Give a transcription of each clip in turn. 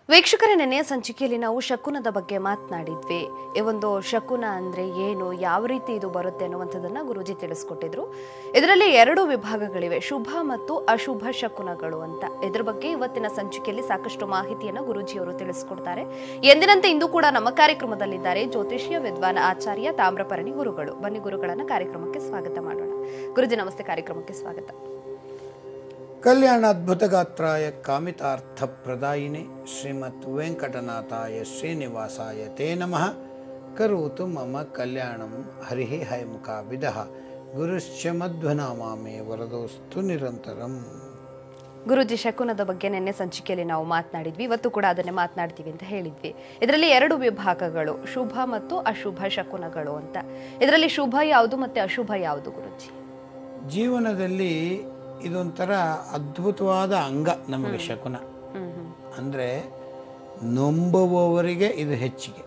ವೀಕ್ಷಕರ ನೆನೆಯ ಸಂಚಿಕೆಯಲ್ಲಿ ನಾವು ಶಕುನದ ಬಗ್ಗೆ ಮಾತನಾಡಿದ್ವಿ ಈ ಒಂದು ಶಕುನ ಅಂದ್ರೆ ಏನು ಯಾವ ರೀತಿ ಇದು ಬರುತ್ತೆ ಅನ್ನುವಂಥದ್ದನ್ನ ಗುರೂಜಿ ತಿಳಿಸ್ಕೊಟ್ಟಿದ್ರು ಇದರಲ್ಲಿ ಎರಡು ವಿಭಾಗಗಳಿವೆ ಶುಭ ಮತ್ತು ಅಶುಭ ಶಕುನಗಳು ಅಂತ ಇದ್ರ ಬಗ್ಗೆ ಇವತ್ತಿನ ಸಂಚಿಕೆಯಲ್ಲಿ ಸಾಕಷ್ಟು ಮಾಹಿತಿಯನ್ನ ಗುರೂಜಿಯವರು ತಿಳಿಸ್ಕೊಡ್ತಾರೆ ಎಂದಿನಂತೆ ಇಂದು ಕೂಡ ನಮ್ಮ ಕಾರ್ಯಕ್ರಮದಲ್ಲಿದ್ದಾರೆ ಜ್ಯೋತಿಷ್ಯ ವಿದ್ವಾನ್ ಆಚಾರ್ಯ ತಾಮ್ರಪರ್ಣಿ ಗುರುಗಳು ಬನ್ನಿ ಗುರುಗಳನ್ನ ಕಾರ್ಯಕ್ರಮಕ್ಕೆ ಸ್ವಾಗತ ಮಾಡೋಣ ಗುರುಜಿ ನಮಸ್ತೆ ಕಾರ್ಯಕ್ರಮಕ್ಕೆ ಸ್ವಾಗತ ಕಲ್ಯಾಣಾದ್ಭುತಗಾತ್ರಾಯ ಕಾಮಿತಾರ್ಥಪ್ರದಾಯಿನಿ ಶ್ರೀಮತ್ ವೆಂಕಟನಾಥಾಯ ಶ್ರೀನಿವಾಸಾಯ ತೇ ನಮಃ ಕರೋತು ಮಮ ಕಲ್ಯಾಣಂ ಹರಿಃ ಹಯಮುಖಾಭಿದಃ ಗುರುಶ್ಚ ಮಧ್ವನಾಮಾಮೆ ವರದೋಸ್ತು ನಿರಂತರಂ ಗುರುಜಿ ಶಕುನದ ಬಗ್ಗೆ ನಿನ್ನೆ ಸಂಚಿಕೆಯಲ್ಲಿ ನಾವು ಮಾತನಾಡಿದ್ವಿ ಇವತ್ತು ಕೂಡ ಅದನ್ನೇ ಮಾತನಾಡ್ತೀವಿ ಅಂತ ಹೇಳಿದ್ವಿ ಇದರಲ್ಲಿ ಎರಡು ವಿಭಾಗಗಳು ಶುಭ ಮತ್ತು ಅಶುಭ ಶಕುನಗಳು ಅಂತ ಇದರಲ್ಲಿ ಶುಭ ಯಾವುದು ಮತ್ತೆ ಅಶುಭ ಯಾವುದು ಗುರುಜಿ ಜೀವನದಲ್ಲಿ ಇದೊಂಥರ ಅದ್ಭುತವಾದ ಅಂಗ ನಮಗೆ ಶಕುನ ಹ್ಮ್ ಹ್ಮ್ ಅಂದರೆ ನಂಬುವವರಿಗೆ ಇದು ಹೆಚ್ಚಿಗೆ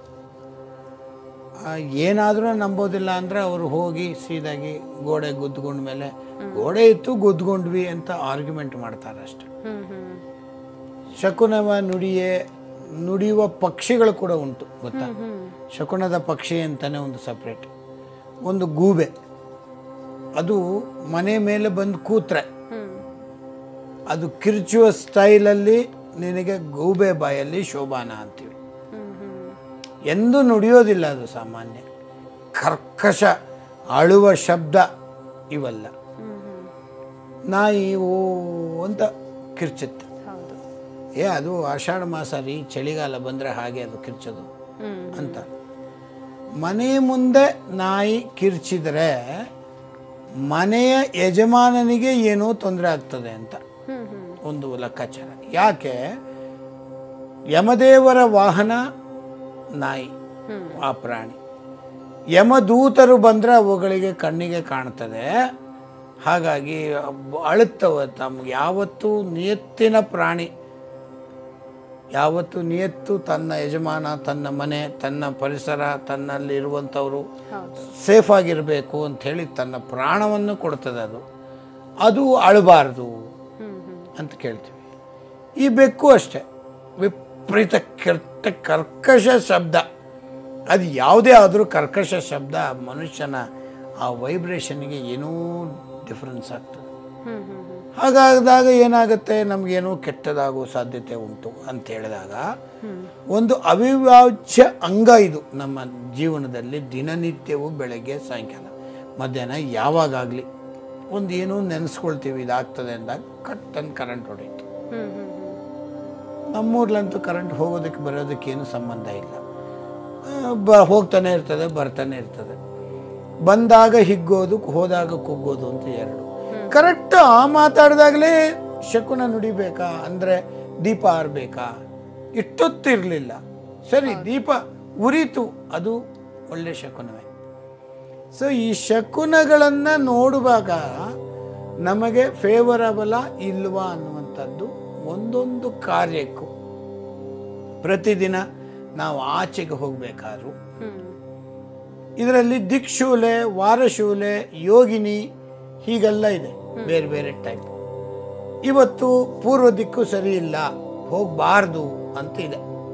ಏನಾದರೂ ನಂಬೋದಿಲ್ಲ ಅಂದರೆ ಅವರು ಹೋಗಿ ಸೀದಾಗಿ ಗೋಡೆ ಗುದ್ದುಕೊಂಡ ಮೇಲೆ ಗೋಡೆ ಇತ್ತು ಗುದ್ದುಕೊಂಡ್ವಿ ಅಂತ ಆರ್ಗ್ಯುಮೆಂಟ್ ಮಾಡ್ತಾರೆ ಅಷ್ಟೆ ಹ್ಮ್ ಹ್ಮ್ ಶಕುನವ ನುಡಿಯೇ ನುಡಿಯುವ ಪಕ್ಷಿಗಳು ಕೂಡ ಉಂಟು ಗೊತ್ತಾ ಹ್ಮ್ ಶಕುನದ ಪಕ್ಷಿ ಅಂತಾನೆ ಒಂದು ಸಪ್ರೇಟ್ ಒಂದು ಗೂಬೆ ಅದು ಮನೆ ಮೇಲೆ ಬಂದು ಕೂತ್ರೆ ಹ್ಮ್ ಅದು ಕಿರ್ಚುವ ಸ್ಟೈಲಲ್ಲಿ ನಿನಗೆ ಗೂಬೆ ಬಾಯಲ್ಲಿ ಶೋಭಾನ ಅಂತೀವಿ ಹ್ಮ್ ಹ್ಮ್ ಎಂದೂ ನುಡಿಯೋದಿಲ್ಲ ಅದು ಸಾಮಾನ್ಯ ಕರ್ಕಶ ಅಳುವ ಶಬ್ದ ಇವಲ್ಲ ಹ್ಮ್ ಹ್ಮ್ ನಾಯಿ ಓ ಅಂತ ಕಿರ್ಚುತ್ತೆ ಹೌದು ಏ ಅದು ಆಷಾಢ ಮಾಸ ರೀ ಚಳಿಗಾಲ ಬಂದರೆ ಹಾಗೆ ಅದು ಕಿರ್ಚೋದು ಹ್ಮ್ ಅಂತ ಮನೆ ಮುಂದೆ ನಾಯಿ ಕಿರ್ಚಿದರೆ ಮನೆಯ ಯಜಮಾನನಿಗೆ ಏನೋ ತೊಂದರೆ ಆಗ್ತದೆ ಅಂತ ಹ್ಮ್ ಹ್ಮ್ ಒಂದು ಲೆಕ್ಕಾಚಾರ ಯಾಕೆ ಯಮದೇವರ ವಾಹನ ನಾಯಿ ಹ್ಮ್. ಆ ಪ್ರಾಣಿ ಯಮದೂತರು ಬಂದರೆ ಅವುಗಳಿಗೆ ಕಣ್ಣಿಗೆ ಕಾಣ್ತದೆ ಹಾಗಾಗಿ ಅಬ್ಬ- ಅಳುತ್ತವೆ ತಮ್ಗೆ ಯಾವತ್ತೂ ನಿಯತ್ತಿನ ಪ್ರಾಣಿ ಯಾವತ್ತು ನಿಯತ್ತು ತನ್ನ ಯಜಮಾನ ತನ್ನ ಮನೆ ತನ್ನ ಪರಿಸರ ತನ್ನಲ್ಲಿರುವಂಥವರು ಹೌದು ಸೇಫ್ ಆಗಿರಬೇಕು ಅಂಥೇಳಿ ತನ್ನ ಪ್ರಾಣವನ್ನು ಕೊಡ್ತದೆ ಅದು ಅದು ಅಳಬಾರ್ದು ಹ್ಮ್ ಹ್ಮ್ ಅಂತ ಕೇಳ್ತೀವಿ ಈ ಬೆಕ್ಕು ಅಷ್ಟೆ ವಿಪರೀತ ಕೆಟ್ಟ ಕರ್ಕಶ ಶಬ್ದ ಅದು ಯಾವುದೇ ಆದರೂ ಕರ್ಕಶ ಶಬ್ದ ಮನುಷ್ಯನ ಆ ವೈಬ್ರೇಷನ್ಗೆ ಏನೋ ಡಿಫ್ರೆನ್ಸ್ ಆಗ್ತದೆ ಹ್ಮ್ ಹ್ಮ್ ಹ್ಮ್ ಹಾಗಾದಾಗ ಏನಾಗುತ್ತೆ ನಮಗೇನೋ ಕೆಟ್ಟದಾಗುವ ಸಾಧ್ಯತೆ ಉಂಟು ಅಂತ ಹೇಳಿದಾಗ ಒಂದು ಅವಿಭಾಜ್ಯ ಅಂಗ ಇದು ನಮ್ಮ ಜೀವನದಲ್ಲಿ ದಿನನಿತ್ಯವೂ ಬೆಳಗ್ಗೆ ಸಾಯಂಕಾಲ ಮಧ್ಯಾಹ್ನ ಯಾವಾಗಲಿ ಒಂದು ಏನೋ ನೆನೆಸ್ಕೊಳ್ತೀವಿ ಇದಾಗ್ತದೆ ಅಂದಾಗ ಕಟ್ಟನ್ ಕರೆಂಟ್ ಹೊಡೀತು ಹ್ಮ್ ಹ್ಮ್ ಹ್ಮ್ ನಮ್ಮೂರ್ಲಂತೂ ಕರೆಂಟ್ ಹೋಗೋದಕ್ಕೆ ಬರೋದಕ್ಕೇನು ಸಂಬಂಧ ಇಲ್ಲ ಆ, ಬ ಹೋಗ್ತಾನೆ ಇರ್ತದೆ ಬರ್ತಾನೆ ಇರ್ತದೆ ಬಂದಾಗ ಹಿಗ್ಗೋದು ಹೋದಾಗ ಕುಗ್ಗೋದು ಅಂತ ಎರಡು ಕರೆಕ್ಟ್ ಆ ಮಾತಾಡಿದಾಗಲೇ ಶಕುನ ನುಡಿಬೇಕಾ ಅಂದರೆ ದೀಪ ಆರಬೇಕಾ ಇಷ್ಟೊತ್ತಿರಲಿಲ್ಲ ಸರಿ ದೀಪ ಉರಿತು ಅದು ಒಳ್ಳೆ ಶಕುನವೇ ಸೊ ಈ ಶಕುನಗಳನ್ನು ನೋಡುವಾಗ ನಮಗೆ ಫೇವರಬಲ ಇಲ್ವಾ ಅನ್ನುವಂಥದ್ದು ಒಂದೊಂದು ಕಾರ್ಯಕ್ಕೂ ಪ್ರತಿದಿನ ನಾವು ಆಚೆಗೆ ಹೋಗಬೇಕಾದ್ರೂ ಹ್ಮ್ ಇದರಲ್ಲಿ ದಿಕ್ಶೂಲೆ ವಾರಶೂಲೆ ಯೋಗಿನಿ ಹೀಗೆಲ್ಲ ಇದೆ ಬೇರೆ ಬೇರೆ ಟೈಪ್ ಇವತ್ತು ಪೂರ್ವ ದಿಕ್ಕು ಸರಿ ಇಲ್ಲ ಹೋಗಬಾರ್ದು ಅಂತ ಇದೆ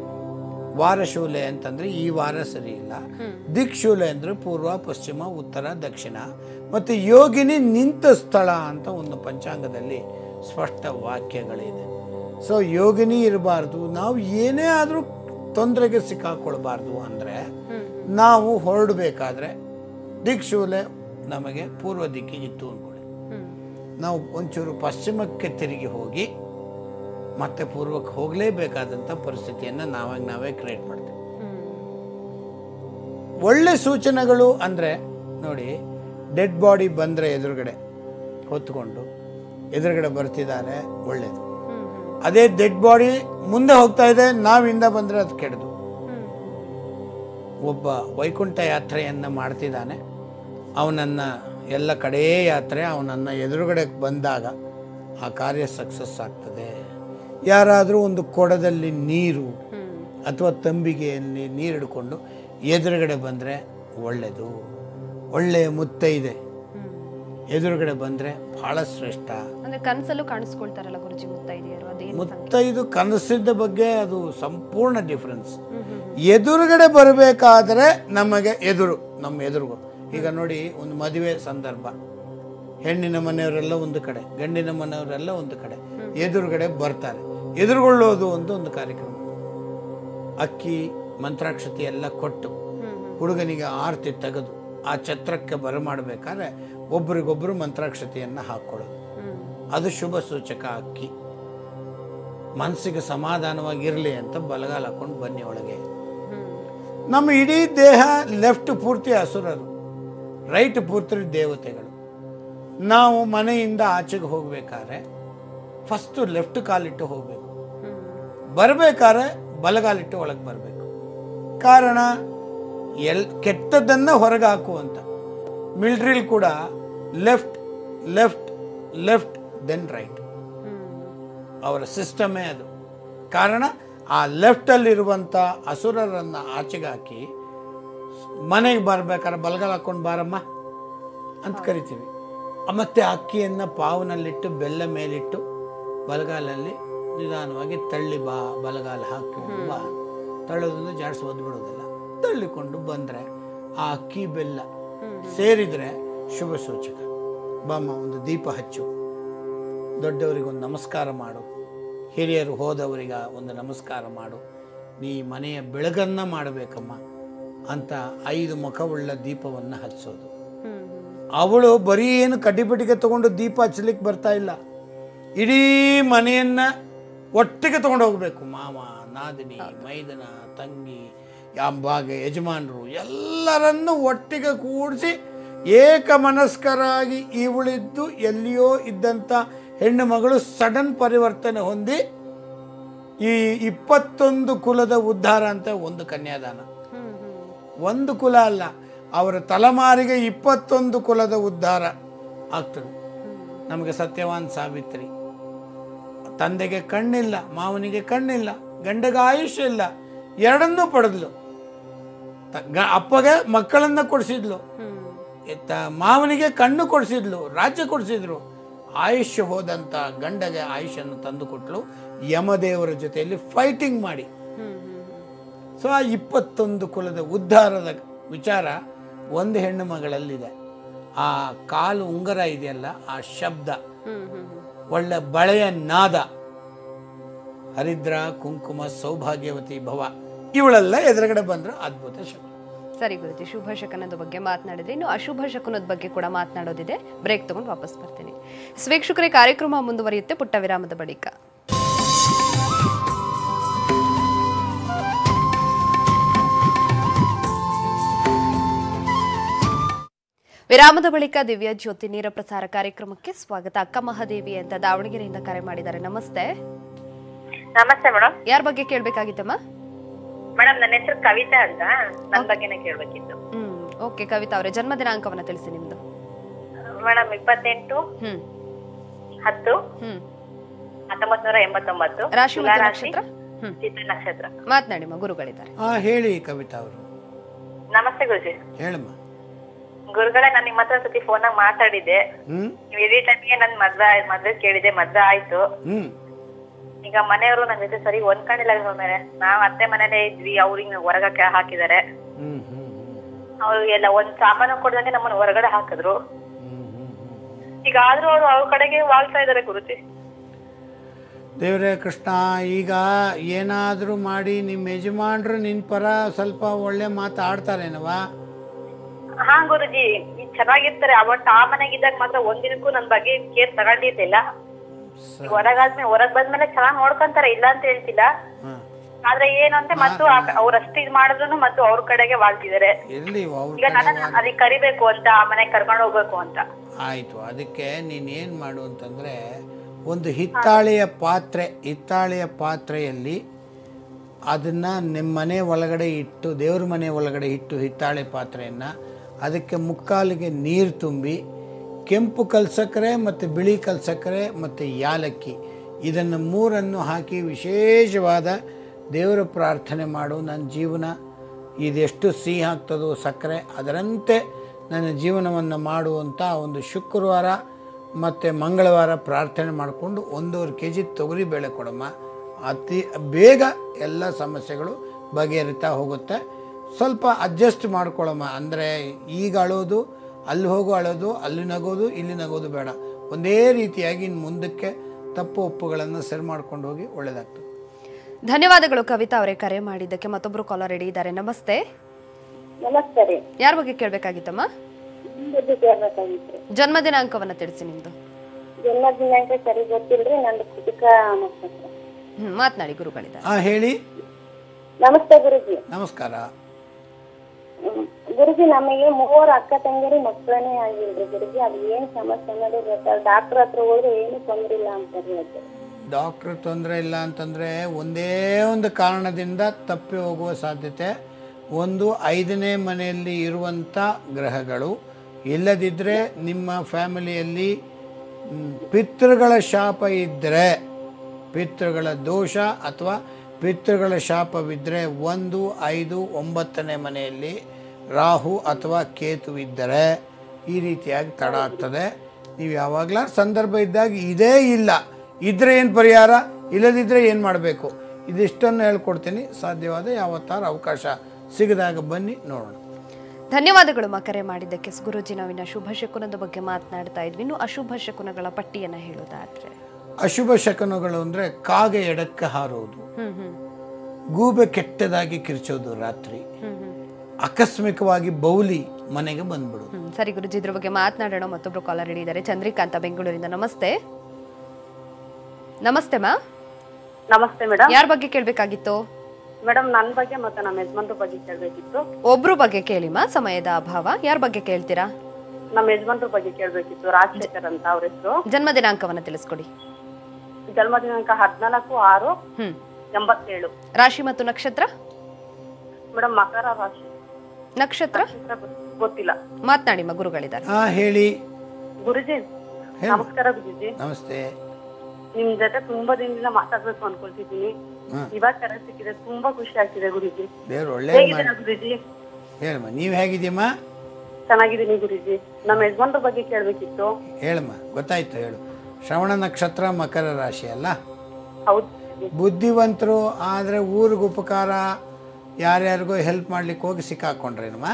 ವಾರಶೂಲೆ ಅಂತಂದ್ರೆ ಈ ವಾರ ಸರಿ ಇಲ್ಲ ದಿಕ್ಶೂಲೆ ಅಂದ್ರೆ ಪೂರ್ವ ಪಶ್ಚಿಮ ಉತ್ತರ ದಕ್ಷಿಣ ಮತ್ತು ಯೋಗಿನಿ ನಿಂತ ಸ್ಥಳ ಅಂತ ಒಂದು ಪಂಚಾಂಗದಲ್ಲಿ ಸ್ಪಷ್ಟ ವಾಕ್ಯಗಳಿದೆ ಸೊ ಯೋಗಿನಿ ಇರಬಾರ್ದು ನಾವು ಏನೇ ಆದರೂ ತೊಂದರೆಗೆ ಸಿಕ್ಕಾಕೊಳ್ಬಾರ್ದು ಅಂದರೆ ನಾವು ಹೊರಡಬೇಕಾದ್ರೆ ದಿಕ್ಶೂಲೆ ನಮಗೆ ಪೂರ್ವ ದಿಕ್ಕಿಗಿತ್ತು ಅಂದ್ಕೊಳ್ಳಿ ಹ್ಮ್ ನಾವು ಒಂಚೂರು ಪಶ್ಚಿಮಕ್ಕೆ ತಿರುಗಿ ಹೋಗಿ ಮತ್ತೆ ಪೂರ್ವಕ್ಕೆ ಹೋಗಲೇಬೇಕಾದಂಥ ಪರಿಸ್ಥಿತಿಯನ್ನು ನಾವಾಗ ನಾವೇ ಕ್ರಿಯೇಟ್ ಮಾಡ್ತೀವಿ ಹ್ಮ್ ಒಳ್ಳೆ ಸೂಚನೆಗಳು ಅಂದರೆ ನೋಡಿ ಡೆಡ್ ಬಾಡಿ ಬಂದರೆ ಎದುರುಗಡೆ ಹೊತ್ಕೊಂಡು ಎದುರುಗಡೆ ಬರ್ತಿದ್ದಾರೆ ಒಳ್ಳೆಯದು ಹ್ಮ್ ಹ್ಮ್ ಅದೇ ಡೆಡ್ ಬಾಡಿ ಮುಂದೆ ಹೋಗ್ತಾ ಇದೆ ನಾವಿಂದ ಬಂದರೆ ಅದು ಕೆಡದು ಹ್ಮ್ ಒಬ್ಬ ವೈಕುಂಠ ಯಾತ್ರೆಯನ್ನು ಮಾಡ್ತಿದ್ದಾನೆ ಅವನನ್ನು ಎಲ್ಲ ಕಡೇ ಯಾತ್ರೆ ಅವನನ್ನು ಎದುರುಗಡೆ ಬಂದಾಗ ಆ ಕಾರ್ಯ ಸಕ್ಸಸ್ ಆಗ್ತದೆ ಯಾರಾದರೂ ಒಂದು ಕೊಡದಲ್ಲಿ ನೀರು ಹ್ಮ್ ಅಥವಾ ತಂಬಿಗೆಯಲ್ಲಿ ನೀರು ಹಿಡ್ಕೊಂಡು ಎದುರುಗಡೆ ಬಂದರೆ ಒಳ್ಳೆಯದು ಒಳ್ಳೆಯ ಮುತ್ತೈದೆ ಹ್ಮ್ ಎದುರುಗಡೆ ಬಂದರೆ ಬಹಳ ಶ್ರೇಷ್ಠ ಅಂದ್ರೆ ಕನಸಲ್ಲೂ ಕಾಣಿಸ್ಕೊಳ್ತಾರಲ್ಲ ಗುರುಜಿ ಮುತ್ತೈದೆಯರು ಅದೇನು ಮುತ್ತೈದು ಕನಸಿದ್ದ ಬಗ್ಗೆ ಅದು ಸಂಪೂರ್ಣ ಡಿಫ್ರೆನ್ಸ್ ಎದುರುಗಡೆ ಬರಬೇಕಾದ್ರೆ ನಮಗೆ ಎದುರು ನಮ್ಮ ಎದುರುಗು ಈಗ ನೋಡಿ ಒಂದು ಮದುವೆ ಸಂದರ್ಭ ಹೆಣ್ಣಿನ ಮನೆಯವರೆಲ್ಲ ಒಂದು ಕಡೆ ಗಂಡಿನ ಮನೆಯವರೆಲ್ಲ ಒಂದು ಕಡೆ ಎದುರುಗಡೆ ಬರ್ತಾರೆ ಎದುರುಗೊಳ್ಳೋದು ಅಂತ ಒಂದು ಕಾರ್ಯಕ್ರಮ ಅಕ್ಕಿ ಮಂತ್ರಾಕ್ಷತೆ ಎಲ್ಲ ಕೊಟ್ಟು ಹುಡುಗನಿಗೆ ಆರತಿ ತೆಗೆದು ಆ ಛತ್ರಕ್ಕೆ ಬರಮಾಡಬೇಕಾದ್ರೆ ಒಬ್ರಿಗೊಬ್ರು ಮಂತ್ರಾಕ್ಷತೆಯನ್ನು ಹಾಕ್ಕೊಳ್ಳೋದು ಅದು ಶುಭ ಸೂಚಕ ಅಕ್ಕಿ ಮನಸ್ಸಿಗೆ ಸಮಾಧಾನವಾಗಿರಲಿ ಅಂತ ಬಲಗಾಲ ಹಾಕೊಂಡು ಬನ್ನಿ ಒಳಗೆ ನಮ್ಮ ಇಡೀ ದೇಹ ಲೆಫ್ಟ್ ಪೂರ್ತಿ ಹಸುರರು ರೈಟ್ ಪೂರ್ತಿ ದೇವತೆಗಳು ನಾವು ಮನೆಯಿಂದ ಆಚೆಗೆ ಹೋಗ್ಬೇಕಾದ್ರೆ ಫಸ್ಟು ಲೆಫ್ಟ್ ಕಾಲಿಟ್ಟು ಹೋಗಬೇಕು ಬರಬೇಕಾದ್ರೆ ಬಲಗಾಲಿಟ್ಟು ಒಳಗೆ ಬರಬೇಕು ಕಾರಣ ಎಲ್ ಕೆಟ್ಟದ್ದನ್ನು ಹೊರಗೆ ಹಾಕುವಂತ ಮಿಲ್ಟ್ರಿಲ್ ಕೂಡ left left left then right ಅವರ ಸಿಸ್ಟಮೇ ಅದು ಕಾರಣ ಆ ಲೆಫ್ಟಲ್ಲಿರುವಂಥ ಅಸುರರನ್ನು ಆಚೆಗೆ ಹಾಕಿ ಮನೆಗೆ ಬರ್ಬೇಕಾದ್ರೆ ಬಲಗಾಲ ಹಾಕೊಂಡು ಬಾರಮ್ಮ ಅಂತ ಕರಿತೀವಿ ಮತ್ತೆ ಅಕ್ಕಿಯನ್ನು ಪಾವನಲ್ಲಿಟ್ಟು ಬೆಲ್ಲ ಮೇಲಿಟ್ಟು ಬಲಗಾಲಲ್ಲಿ ನಿಧಾನವಾಗಿ ತಳ್ಳಿ ಬಾ ಬಲಗಾಲ ಹಾಕಿ ಬಾ ತಳ್ಳೋದ್ರಿಂದ ಜಾಡ್ಸಿ ಒದ್ಬಿಡೋದಿಲ್ಲ ತಳ್ಳಿಕೊಂಡು ಬಂದರೆ ಆ ಅಕ್ಕಿ ಬೆಲ್ಲ ಸೇರಿದರೆ ಶುಭ ಸೂಚಕ ಬಾಮ್ಮ ಒಂದು ದೀಪ ಹಚ್ಚು ದೊಡ್ಡವರಿಗೆ ಒಂದು ನಮಸ್ಕಾರ ಮಾಡು ಹಿರಿಯರು ಹೋದವರಿಗೆ ಒಂದು ನಮಸ್ಕಾರ ಮಾಡು ನೀ ಮನೆಯ ಬೆಳಗನ್ನ ಮಾಡಬೇಕಮ್ಮ ಅಂತ ಐದು ಮುಖವುಳ್ಳ ದೀಪವನ್ನು ಹಚ್ಚೋದು ಅವಳು ಬರೀ ಏನು ಕಡ್ಡಿಪಟ್ಟಿಗೆ ತಗೊಂಡು ದೀಪ ಹಚ್ಚಲಿಕ್ಕೆ ಬರ್ತಾ ಇಲ್ಲ ಇಡೀ ಮನೆಯನ್ನ ಒಟ್ಟಿಗೆ ತಗೊಂಡು ಹೋಗ್ಬೇಕು ಮಾವ ನಾದಿನಿ ಮೈದನ ತಂಗಿ ಅಂಬಾಗೆ ಯಜಮಾನರು ಎಲ್ಲರನ್ನು ಒಟ್ಟಿಗೆ ಕೂಡಿಸಿ ಏಕಮನಸ್ಕರಾಗಿ ಇವಳಿದ್ದು ಎಲ್ಲಿಯೋ ಇದ್ದಂಥ ಹೆಣ್ಣು ಮಗಳು ಸಡನ್ ಪರಿವರ್ತನೆ ಹೊಂದಿ ಈ ಇಪ್ಪತ್ತೊಂದು ಕುಲದ ಉದ್ಧಾರ ಅಂತ ಒಂದು ಕನ್ಯಾದಾನ ಒಂದು ಕುಲ ಅಲ್ಲ ಅವರ ತಲೆಮಾರಿಗೆ ಇಪ್ಪತ್ತೊಂದು ಕುಲದ ಉದ್ಧಾರ ಆಗ್ತದೆ ನಮಗೆ ಸತ್ಯವಾನ್ ಸಾವಿತ್ರಿ ತಂದೆಗೆ ಕಣ್ಣಿಲ್ಲ ಮಾವನಿಗೆ ಕಣ್ಣಿಲ್ಲ ಗಂಡಗೆ ಆಯುಷ್ಯ ಇಲ್ಲ ಎರಡನ್ನೂ ಪಡೆದ್ಲು ತ- ಗ- ಅಪ್ಪಗೆ ಮಕ್ಕಳನ್ನ ಕೊಡಿಸಿದ್ಲು ಎತ್ತ ಮಾವನಿಗೆ ಕಣ್ಣು ಕೊಡಿಸಿದ್ಲು ರಾಜ್ಯ ಕೊಡಿಸಿದ್ರು ಆಯುಷ್ಯ ಹೋದಂಥ ಗಂಡಗೆ ಆಯುಷ್ಯನ್ನು ತಂದು ಕೊಟ್ಲು ಯಮದೇವರ ಜೊತೆಯಲ್ಲಿ ಫೈಟಿಂಗ್ ಮಾಡಿ ಸೊ ಆ ಇಪ್ಪತ್ತೊಂದು ಕುಲದ ಉದ್ಧಾರದ ವಿಚಾರ ಒಂದು ಹೆಣ್ಣು ಮಗಳಲ್ಲಿದೆ ಆ ಕಾಲು ಉಂಗರ ಇದೆಯಲ್ಲ ಆ ಶಬ್ದ ಒಳ್ಳೆ ಬಳೆಯ ನಾದ ಹರಿದ್ರ ಕುಂಕುಮ ಸೌಭಾಗ್ಯವತಿ ಭವ ಇವಳೆಲ್ಲ ಎದುರುಗಡೆ ಬಂದ್ರೆ ಅದ್ಭುತ ಶಬ್ದ ಸರಿ ಗುರುಜಿ ಶುಭ ಶಕನದ ಬಗ್ಗೆ ಮಾತನಾಡಿದ್ರೆ ಇನ್ನು ಅಶುಭ ಶಕುನದ ಬಗ್ಗೆ ಕೂಡ ಮಾತನಾಡೋದಿದೆ ಬ್ರೇಕ್ ತಗೊಂಡು ವಾಪಸ್ ಬರ್ತೀನಿ ಸ್ವೀಕ್ಷಕರೇ ಕಾರ್ಯಕ್ರಮ ಮುಂದುವರಿಯುತ್ತೆ ಪುಟ್ಟ ವಿರಾಮದ ಬಳಿಕ ವಿರಾಮದ ಬಳಿಕ ದಿವ್ಯ ಜ್ಯೋತಿ ನೇರ ಪ್ರಸಾರ ಕಾರ್ಯಕ್ರಮಕ್ಕೆ ಸ್ವಾಗತ ಅಕ್ಕ ಮಹಾದೇವಿ ಅಂತ ದಾವಣಗೆರೆಯಿಂದ ಕರೆ ಮಾಡಿದ್ದಾರೆ ನಮಸ್ತೆ ನಮಸ್ತೆ ಮೇಡಮ್ ಯಾರ ಬಗ್ಗೆ ಕೇಳ್ಬೇಕಾಗಿತ್ತಮ್ಮ ಮೇಡಮ್ ನನ್ನ ಹೆಸರು ಕವಿತಾ ಅಂತ ನನ್ನ ಬಗ್ಗೆನೇ ಕೇಳ್ಬೇಕಿತ್ತು ಹ್ಮ್ ಓಕೆ ಕವಿತಾ ಅವರೇ ಜನ್ಮ ದಿನಾಂಕವನ್ನ ತಿಳಿಸಿ ನಿಮ್ದು ಮೇಡಮ್ ಇಪ್ಪತ್ತೆಂಟು ಹ್ಮ್ ಹತ್ತು ಹ್ಮ್ ಹತ್ತೊಂಬತ್ ನೂರ ಎಂಬತ್ತೊಂಬತ್ತು ರಾಶಿ ತುಲಾ ಮತ್ತು ರಾಶಿ ನಕ್ಷತ್ರ ಹ್ಮ್ ಚಿತ್ರ ನಕ್ಷತ್ರ ಮಾತನಾಡಿ ಮಾ ಗುರುಗಳಿದ್ದಾರೆ ಆ ಹೇಳಿ ಕವಿತಾ ಅವರು ನಮಸ್ತೆ ಗುರುಜಿ ಹೇಳಮ್ಮ ಗುರುಗಳೇ ನಾನು ನಿಮ್ಮ ಹತ್ರ ಸತಿ ಫೋನಾಗ ಮಾತಾಡಿದ್ದೆ ಹ್ಮ್ ನೀವು ಇಡೀ ಟೈಮ್ಗೆ ನನ್ ಮದ್ವೆ ಮದ್ವೆ ಕೇಳಿದೆ ಮದ್ವೆ ಆಯ್ತು ಹ್ಮ್ ಈಗ ಮನೆಯವರು ನನ್ನ ಜೊತೆ ಸರಿ ಹೊಂದ್ಕೊಂಡಿಲ್ಲ ಮೇಲೆ ನಾವ್ ಅತ್ತೆ ಮನೇಲೇ ಇದ್ವಿ ಅವ್ರಿಗೆ ಹೊರಗಕ್ಕೆ ಹಾಕಿದ್ದಾರೆ ಹ್ಮ್ ಹ್ಮ್ ಹ್ಮ್ ಅವ್ರು ಎಲ್ಲ ಒಂದ್ ಸಾಮಾನು ಕೊಡ್ದಂಗೆ ನಮ್ಮನ್ನ ಹೊರಗಡೆ ಹಾಕಿದ್ರು ಹ್ಮ್ ಹ್ಮ್ ಹ್ಮ್ ಈಗ ಆದ್ರೂ ಅವ್ರು ಅವ್ರ ಕಡೆಗೆ ವಾಳ್ತಾ ಇದಾರೆ ಗುರುಜಿ ದೇವರೇ ಕೃಷ್ಣ ಈಗ ಏನಾದರೂ ಮಾಡಿ ನಿಮ್ಮ ಯಜಮಾನ್ರು ನಿನ್ನ ಪರ ಸ್ವಲ್ಪ ಒಳ್ಳೆ ಮಾತು ಆಡ್ತಾರೇನವಾ ಹಾ ಗುರುಜಿ ಈಗ ಚೆನ್ನಾಗಿರ್ತಾರೆ ಅವತ್ತು ಆ ಮನೆಗಿದ್ದಾಗ ಮಾತ್ರ ಒಂದಿನಕ್ಕೂ ನನ್ ಬಗ್ಗೆ ಕೇರ್ ತಗೊಂಡಿರ್ಲಿಲ್ಲ ಈಗ ಹೊರಗಾದ್ಮೇಲೆ ಹೊರಗ್ ಬಂದ್ಮೇಲೆ ಚೆನ್ನಾಗ್ ನೋಡ್ಕೊಂತಾರೆ ಇಲ್ಲ ಅಂತ ಹೇಳ್ತಿಲ್ಲ ಹಾಂ ಆದ್ರೆ ಏನು ಅಂದ್ರೆ ಮತ್ತು ಅವ್ರಷ್ಟು ಇದ್ ಮಾಡಿದ್ರು ಮತ್ತು ಅವ್ರ ಕಡೆಗೆ ವಾಳ್ತಿದ್ದಾರೆ ಇರಲಿ ಅವ್ರ ಈಗ ನನ್ನ ಅದಕ್ಕೆ ಕರಿಬೇಕು ಅಂತ ಆ ಮನೆಗೆ ಕರ್ಕೊಂಡು ಹೋಗ್ಬೇಕು ಅಂತ ಆಯಿತು ಅದಕ್ಕೆ ನೀನೇನು ಮಾಡು ಅಂತಂದರೆ ಒಂದು ಹಿತ್ತಾಳೆಯ ಪಾತ್ರೆ ಹಿತ್ತಾಳೆಯ ಪಾತ್ರೆಯಲ್ಲಿ ಅದನ್ನು ನಿಮ್ಮ ಮನೆ ಒಳಗಡೆ ಇಟ್ಟು ದೇವ್ರ ಮನೆ ಒಳಗಡೆ ಇಟ್ಟು ಹಿತ್ತಾಳೆ ಪಾತ್ರೆಯನ್ನು ಅದಕ್ಕೆ ಮುಕ್ಕಾಲಿಗೆ ನೀರು ತುಂಬಿ ಕೆಂಪು ಕಲ್ಸಕ್ಕರೆ ಮತ್ತು ಬಿಳಿ ಕಲ್ಸಕ್ಕರೆ ಮತ್ತು ಯಾಲಕ್ಕಿ ಇದನ್ನು ಮೂರನ್ನು ಹಾಕಿ ವಿಶೇಷವಾದ ದೇವರ ಪ್ರಾರ್ಥನೆ ಮಾಡು ನನ್ನ ಜೀವನ ಇದೆಷ್ಟು ಸಿಹಿ ಆಗ್ತದೋ ಸಕ್ಕರೆ ಅದರಂತೆ ನನ್ನ ಜೀವನವನ್ನು ಮಾಡುವಂಥ ಒಂದು ಶುಕ್ರವಾರ ಮತ್ತು ಮಂಗಳವಾರ ಪ್ರಾರ್ಥನೆ ಮಾಡಿಕೊಂಡು ಒಂದೂವರೆ ಕೆ ಜಿ ತೊಗರಿ ಬೇಳೆ ಕೊಡಮ್ಮ ಅತಿ ಬೇಗ ಎಲ್ಲ ಸಮಸ್ಯೆಗಳು ಬಗೆಹರಿತಾ ಹೋಗುತ್ತೆ ಸ್ವಲ್ಪ ಅಡ್ಜಸ್ಟ್ ಮಾಡ್ಕೊಳ್ಳಮ್ಮ ಅಂದರೆ ಈಗ ಅಳೋದು ಅಲ್ಲಿ ಹೋಗೋ ಅಳೋದು ಅಲ್ಲಿ ನಗೋದು ಇಲ್ಲಿ ನಗೋದು ಬೇಡ ಒಂದೇ ರೀತಿಯಾಗಿ ಇನ್ನು ಮುಂದಕ್ಕೆ ತಪ್ಪು ಒಪ್ಪುಗಳನ್ನು ಸರಿ ಮಾಡ್ಕೊಂಡು ಹೋಗಿ ಒಳ್ಳೆಯದಾಗ್ತದೆ ಧನ್ಯವಾದಗಳು ಕವಿತಾ ಅವರೇ ಕರೆ ಮಾಡಿದ್ದಕ್ಕೆ ಮತ್ತೊಬ್ರು ಕಾಲರ್ ರೆಡಿ ಇದ್ದಾರೆ ನಮಸ್ತೆ ನಮಸ್ತೆ ರೀ ಯಾರ ಬಗ್ಗೆ ಕೇಳಬೇಕಾಗಿತ್ತಮ್ಮ ನಿಮ್ ಬಗ್ಗೆ ಕೇಳ್ಬೇಕಾಗಿತ್ರಿ ಜನ್ಮ ದಿನಾಂಕವನ್ನ ತಿಳಿಸಿ ನಿಮ್ದು ಜನ್ಮ ದಿನಾಂಕ ಸರಿ ಗೊತ್ತಿಲ್ರಿ ನಂದು ಕೃತಿಕ ನಕ್ಷತ್ರ ಹ್ಮ್ ಮಾತನಾಡಿ ಗುರುಗಳಿದ್ದಾರೆ ಹಾಂ ಹೇಳಿ ನಮಸ್ತೆ ಗುರುಜಿ ನಮಸ್ಕಾರ ಹ್ಮ್. ಗುರುಜಿ ನಮಗೆ ಮೂವರು ಅಕ್ಕ ತಂಗಿರಿ ಮಕ್ಕಳೇ ಆಗಿಲ್ರಿ ಗುರುಜಿ ಅದು ಏನ್ ಸಮಸ್ಯೆ ಅನ್ನೋದೇ ಗೊತ್ತಾಗ ಡಾಕ್ಟರ್ ಹತ್ರ ಹೋದ್ರೆ ಏನು ತೊಂದ್ರೆ ಇಲ್ಲ ಅಂತಾರೆ ಹೇಳ್ತಾರೆ ಡಾಕ್ಟ್ರ್ ತೊಂದರೆ ಇಲ್ಲ ಅಂತಂದರೆ ಒಂದೇ ಒಂದು ಕಾರಣದಿಂದ ತಪ್ಪಿ ಹೋಗುವ ಸಾಧ್ಯತೆ ಒಂದು ಐದನೇ ಮನೆಯಲ್ಲಿ ಇರುವಂಥ ಗ್ರಹಗಳು ಇಲ್ಲದಿದ್ದರೆ ನಿಮ್ಮ ಫ್ಯಾಮಿಲಿಯಲ್ಲಿ ಮ್, ಪಿತೃಗಳ ಶಾಪ ಇದ್ದರೆ ಪಿತೃಗಳ ದೋಷ ಅಥವಾ ಪಿತೃಗಳ ಶಾಪವಿದ್ದರೆ ಒಂದು ಐದು ಒಂಬತ್ತನೇ ಮನೆಯಲ್ಲಿ ರಾಹು ಅಥವಾ ಕೇತುವಿದ್ದರೆ ಈ ರೀತಿಯಾಗಿ ತಡ ಆಗ್ತದೆ ನೀವು ಯಾವಾಗಲ ಸಂದರ್ಭ ಇದ್ದಾಗ ಇದೇ ಇಲ್ಲ ಇದ್ರೆ ಏನು ಪರಿಹಾರ ಇಲ್ಲದಿದ್ದರೆ ಏನು ಮಾಡಬೇಕು ಇದಿಷ್ಟನ್ನು ಹೇಳ್ಕೊಡ್ತೀನಿ ಸಾಧ್ಯವಾದ ಯಾವತ್ತಾರು ಅವಕಾಶ ಸಿಗದಾಗ ಬನ್ನಿ ನೋಡೋಣ ಧನ್ಯವಾದಗಳು ಮಾ ಕರೆ ಮಾಡಿದ್ದಕ್ಕೆ ಗುರುಜಿ ನಾವಿನ ಶುಭ ಶಕುನದ ಬಗ್ಗೆ ಮಾತನಾಡ್ತಾ ಇದ್ವಿ ಇನ್ನು ಅಶುಭ ಶಕುನಗಳ ಪಟ್ಟಿಯನ್ನ ಹೇಳೋದಾದ್ರೆ ಅಶುಭ ಶಕನಗಳು ಅಂದರೆ ಕಾಗೆ ಎಡಕ್ಕೆ ಹಾರೋದು ಹ್ಮ್ ಹ್ಮ್ ಗೂಬೆ ಕೆಟ್ಟದಾಗಿ ಕಿರ್ಚೋದು ರಾತ್ರಿ ಹ್ಮ್ ಹ್ಮ್ ಆಕಸ್ಮಿಕವಾಗಿ ಬೌಲಿ ಮನೆಗೆ ಬಂದ್ಬಿಡೋದು ಹ್ಮ್ ಸರಿ ಗುರುಜಿ ಇದ್ರ ಬಗ್ಗೆ ಮಾತನಾಡೋಣ ಮತ್ತೊಬ್ರು ಕಾಲರ್ ರೆಡಿ ಇದ್ದಾರೆ ಚಂದ್ರಿಕಾಂತ ಬೆಂಗಳೂರಿಂದ ನಮಸ್ತೆ ನಮಸ್ತೆ ಮಾ ನಮಸ್ತೆ ಮೇಡಮ್ ಯಾರ ಬಗ್ಗೆ ಕೇಳಬೇಕಾಗಿತ್ತು ಮೇಡಮ್ ನನ್ ಬಗ್ಗೆ ಮತ್ತೆ ನಮ್ಮ ಯಜಮಾನ್ರ ಬಗ್ಗೆ ಕೇಳ್ಬೇಕಿತ್ತು ಒಬ್ರು ಬಗ್ಗೆ ಕೇಳಿ ಮಾ ಸಮಯದ ಅಭಾವ ಯಾರ ಬಗ್ಗೆ ಕೇಳ್ತೀರಾ ನಮ್ಮ ಯಜಮಾನ್ರ ಬಗ್ಗೆ ಕೇಳ್ಬೇಕಿತ್ತು ರಾಜಶೇಖರ್ ಅಂತ ಅವ್ರ ಹೆಸರು ಜನ್ಮ ದಿನಾಂಕವನ್ನ ತಿಳಿಸ್ಕೊಡಿ ಜನ್ಮ ದಿನಾಂಕ ಹದಿನಾಲ್ಕು ಆರು ಹ್ಮ್ ಎಂಬತ್ತೇಳು ರಾಶಿ ಮತ್ತು ನಕ್ಷತ್ರ ಮೇಡಮ್ ಮಕರ ರಾಶಿ ನಕ್ಷತ್ರ ನಕ್ಷತ್ರ ಗೊತ್- ಗೊತ್ತಿಲ್ಲ ಮಾತನಾಡಿ ಮಾ ಗುರುಗಳಿದ್ದಾರೆ ಹಾಂ ಹೇಳಿ ಗುರುಜಿ ನಮಸ್ಕಾರ ಗುರುಜಿ ನಮಸ್ತೆ ನಿಮ್ ಜೊತೆ ತುಂಬಾ ದಿನದಿಂದ ಮಾತಾಡ್ಬೇಕು ಅನ್ಕೊಳ್ತಿದ್ದೀನಿ ಹಾಂ ಇವಾಗ ಕರೆ ಸಿಕ್ಕಿದೆ ತುಂಬಾ ಖುಷಿ ಆಗ್ತಿದೆ ಗುರುಜಿ ದೇವ್ರು ಒಳ್ಳೆ ಹೇಗಿದ್ದೀರಾ ಗುರುಜಿ ಹೇಳಮ್ಮ ನೀವು ಹೇಗಿದ್ದೀಮ್ಮ ಚೆನ್ನಾಗಿದ್ದೀನಿ ಗುರುಜಿ ನಮ್ಮ ಯಜಮಾನ್ರ ಬಗ್ಗೆ ಕೇಳ್ಬೇಕಿತ್ತು ಹೇಳಮ್ಮ ಗೊತ್ತಾಯ್ತು ಹೇಳು ಶ್ರವಣ ನಕ್ಷತ್ರ ಮಕರ ರಾಶಿ ಅಲ್ಲ ಹೌದು ಗುರೂಜಿ. ಬುದ್ಧಿವಂತರು ಆದರೆ ಊರಿಗೆ ಉಪಕಾರ ಯಾರ್ಯಾರಿಗೋ ಹೆಲ್ಪ್ ಮಾಡ್ಲಿಕ್ಕೆ ಹೋಗಿ ಸಿಕ್ಕಾಕೊಂಡ್ರೇನಮ್ಮ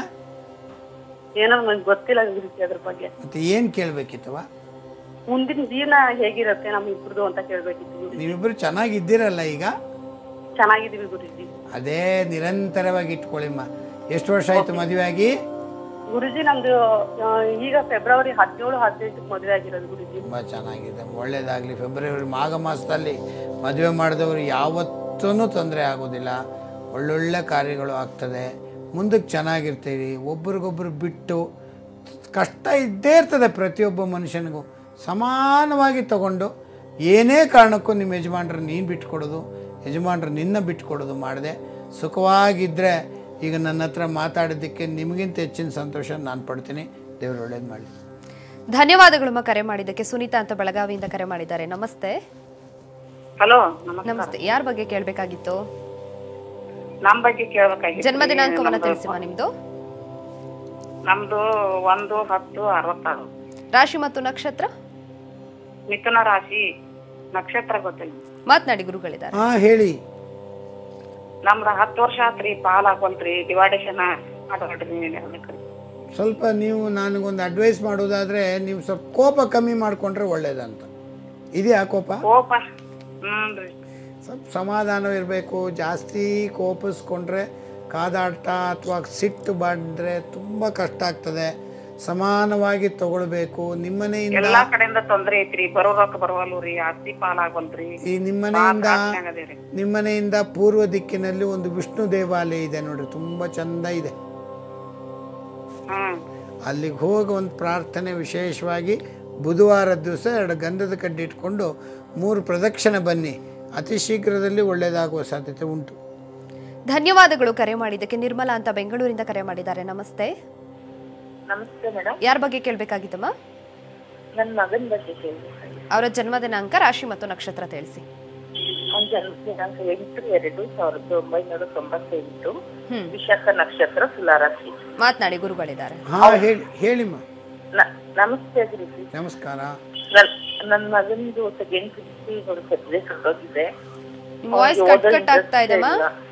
ಏನೋ ನಂಗೆ ಗೊತ್ತಿಲ್ಲ ಗುರುಜಿ ಅದ್ರ ಬಗ್ಗೆ ಮತ್ತು ಏನು ಕೇಳಬೇಕಿತ್ತವ ಮುಂದಿನ ಜೀವನ ಹೇಗಿರುತ್ತೆ ನಮ್ ಇಬ್ರದು ಅಂತ ಕೇಳ್ಬೇಕಿತ್ತು ಗುರುಜಿ ನೀವಿಬ್ಬರು ಚೆನ್ನಾಗಿದ್ದೀರಲ್ಲ ಈಗ ಚೆನ್ನಾಗಿದೀವಿ ಗುರುಜಿ ಅದೇ ನಿರಂತರವಾಗಿ ಇಟ್ಕೊಳ್ಳಿಮ್ಮ ಎಷ್ಟು ವರ್ಷ ಆಯಿತು ಮದುವೆ ಆಗಿ ಗುರುಜಿ ನಮ್ದು ಆ, ಈಗ ಫೆಬ್ರವರಿ ಹದಿನೇಳು ಹದಿನೆಂಟಕ್ಕೆ ಮದುವೆ ಆಗಿರೋದು ಗುರುಜಿ ತುಂಬ ಚೆನ್ನಾಗಿದೆ ಒಳ್ಳೆಯದಾಗಲಿ ಫೆಬ್ರವರಿ ಮಾಘ ಮಾಸದಲ್ಲಿ ಮದುವೆ ಮಾಡಿದವರು ಯಾವತ್ತೂ ತೊಂದರೆ ಆಗೋದಿಲ್ಲ ಒಳ್ಳೊಳ್ಳೆ ಕಾರ್ಯಗಳು ಆಗ್ತದೆ ಮುಂದಕ್ಕೆ ಚೆನ್ನಾಗಿರ್ತೀವಿ ಒಬ್ರಿಗೊಬ್ರು ಬಿಟ್ಟು ಕಷ್ಟ ಇದ್ದೇ ಇರ್ತದೆ ಪ್ರತಿಯೊಬ್ಬ ಮನುಷ್ಯನಿಗೂ ಸಮಾನವಾಗಿ ತಗೊಂಡು ಏನೇ ಕಾರಣಕ್ಕೂ ನಿಮ್ಮ ಯಜಮಾನ್ರು ನೀನು ಬಿಟ್ಕೊಡೋದು ಯಜಮಾನ್ರು ನಿನ್ನ ಬಿಟ್ಕೊಡೋದು ಮಾಡಿದೆ ಸುಖವಾಗಿದ್ದರೆ ಈಗ ನನ್ನ ಹತ್ರ ಮಾತಾಡೋದಕ್ಕೆ ನಿಮಗಿಂತ ಹೆಚ್ಚಿನ ಸಂತೋಷ ನಾನು ಪಡ್ತೀನಿ ದೇವ್ರು ಒಳ್ಳೇದು ಮಾಡಲಿ ಧನ್ಯವಾದಗಳು ಮಾ ಕರೆ ಮಾಡಿದ್ದಕ್ಕೆ ಸುನೀತಾ ಅಂತ ಬೆಳಗಾವಿಯಿಂದ ಕರೆ ಮಾಡಿದ್ದಾರೆ ನಮಸ್ತೆ ಹಲೋ ನಮಸ್ತೆ ಯಾರ ಬಗ್ಗೆ ಕೇಳಬೇಕಾಗಿತ್ತು ನಮ್ ಬಗ್ಗೆ ಕೇಳ್ಬೇಕಾಗಿತ್ತು ಜನ್ಮ ದಿನಾಂಕವನ್ನ ತಿಳಿಸಿ ಮಾ ನಿಮ್ದು ನಮ್ದು ಒಂದು ಹತ್ತು ಅರವತ್ತಾರು ರಾಶಿ ಮತ್ತು ನಕ್ಷತ್ರ ಮಿಥುನ ರಾಶಿ ನಕ್ಷತ್ರ ಗೊತ್ತಿಲ್ಲ ಮಾತನಾಡಿ ಗುರುಗಳಿದ್ದಾರೆ ಹಾಂ ಹೇಳಿ ನಮ್ದು ಹತ್ತು ವರ್ಷ ಆತ್ರಿ ಪಾಲ್ ಹಾಕೊಲ್ರಿ ಡಿವೈಡೇಷನ್ ಮಾಡ್ಬೇಡ್ರಿ ಅದಕ್ಕೆ ಸ್ವಲ್ಪ ನೀವು ನನಗೊಂದು ಅಡ್ವೈಸ್ ಮಾಡೋದಾದರೆ ನೀವು ಸ್ವಲ್ಪ ಕೋಪ ಕಮ್ಮಿ ಮಾಡಿಕೊಂಡ್ರೆ ಒಳ್ಳೇದಂತ ಇದೆಯಾ ಕೋಪ ಕೋಪ ಹ್ಞೂ ಸ್ವಲ್ಪ ಸಮಾಧಾನ ಇರಬೇಕು ಜಾಸ್ತಿ ಕೋಪಿಸ್ಕೊಂಡ್ರೆ ಕಾದಾಟ ಅಥವಾ ಸಿಟ್ಟು ಬಂದರೆ ತುಂಬ ಕಷ್ಟ ಆಗ್ತದೆ ಸಮಾನವಾಗಿ ತಗೊಳ್ಬೇಕು ನಿಮ್ಮನೆಯಿಂದ ಎಲ್ಲಾ ಕಡೆಯಿಂದ ತೊಂದ್ರೆ ಐತ್ರಿ ಬರೋ ರೊಕ್ಕ ಬರವಲ್ಲು ರೀ ಆಸ್ತಿ ಪಾಲಾಗವಲ್ರಿ ಈ ನಿಮ್ಮನೆಯಿಂದ ಅದೇರಿ ನಿಮ್ಮನೆಯಿಂದ ಪೂರ್ವ ದಿಕ್ಕಿನಲ್ಲಿ ಒಂದು ವಿಷ್ಣು ದೇವಾಲಯ ಇದೆ ನೋಡ್ರಿ ತುಂಬ ಚಂದ ಇದೆ ಹ್ಮ್ ಅಲ್ಲಿಗೆ ಹೋಗಿ ಒಂದು ಪ್ರಾರ್ಥನೆ ವಿಶೇಷವಾಗಿ ಬುಧವಾರದ ದಿವಸ ಎರಡು ಗಂಧದ ಕಡ್ಡಿ ಇಟ್ಕೊಂಡು ಮೂರು ಪ್ರದಕ್ಷಿಣೆ ಬನ್ನಿ ಅತಿ ಶೀಘ್ರದಲ್ಲಿ ಒಳ್ಳೆಯದಾಗುವ ಸಾಧ್ಯತೆ ಉಂಟು ಧನ್ಯವಾದಗಳು ಕರೆ ಮಾಡಿದ್ದಕ್ಕೆ ನಿರ್ಮಲಾ ಅಂತ ಬೆಂಗಳೂರಿಂದ ಕರೆ ಮಾಡಿದ್ದಾರೆ ನಮಸ್ತೆ ನಮಸ್ತೆ ಮೇಡಮ್ ಯಾರ ಬಗ್ಗೆ ಕೇಳಬೇಕಾಗಿತ್ತಮ್ಮ ನನ್ನ ಮಗನ ಬಗ್ಗೆ ಕೇಳಿ ಅವರ ಜನ್ಮ ದಿನಾಂಕ ರಾಶಿ ಮತ್ತು ನಕ್ಷತ್ರ ತಿಳಿಸಿ ನನ್ನ ಜನ್ಮ ದಿನಾಂಕ ಎಂಟು ಎರಡು ಸಾವಿರದ ಒಂಬೈನೂರ ತೊಂಬತ್ತೆಂಟು ಹ್ಮ್ ವಿಶಾಖ ನಕ್ಷತ್ರ ತುಲಾರಾಶಿ ಮಾತನಾಡಿ ಗುರುಗಳಿದ್ದಾರೆ ಹಾ ಹೇಳಿ ಹೇಳಿಮ್ಮ ನ- ನಮಸ್ತೆ ಗುರುಜಿ ನಮಸ್ಕಾರ ನನ್- ನನ್ನ ಮಗನಿಗೆ ಸೆಕೆಂಡ್ ಪಿಸಿ ಒಂದು ಸಬ್ಜೆಕ್ಟ್ ಹೊರಟೋಗಿದೆ ನಿಮ್ಮ ವಾಯ್ಸ್ ಕಟ್ ಕಟ್ ಆಗ್ತಾ ಇದೆಮ್ಮ